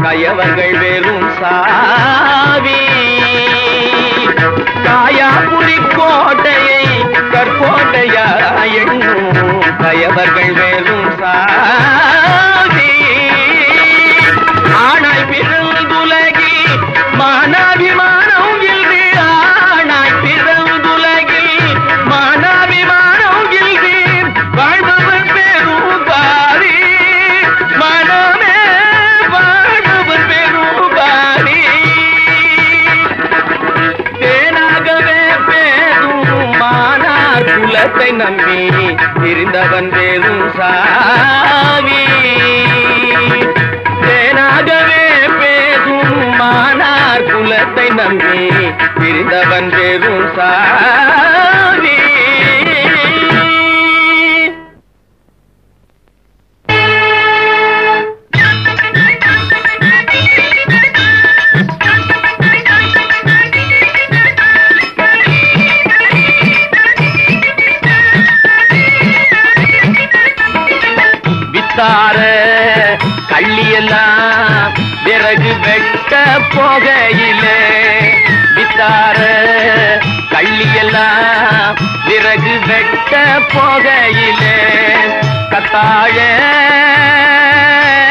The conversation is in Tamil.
கயவர்கள் வெறும் சாவி காயாபுரி கோட்டையை கற்கோட்டையா எண்ணும் கயவர்கள் வெறும் சாவி ஆனாய் பிறந்துலகி மானாபிமானம் இல்து ஆனாய் பிறந்துலகி மானாபிமானம் இல்து வாழ்பவர் பெரும் பாரி மனமே வாழ்பவர் பெரும் பாரி தேனாகவே பேரும் மானார் குலத்தை நம்பி இருந்தவன் வேறும் சாவி தேனாகவே பேசும் மானார் குலத்தை நம்பி இருந்தவன் வேறும் சாவி வித்தார கள்ளியெல்லாம் விறகு வெட்ட போகையிலே வித்தார கள்ளியெல்லாம் விறகு வெட்ட போகையிலே கத்தாழ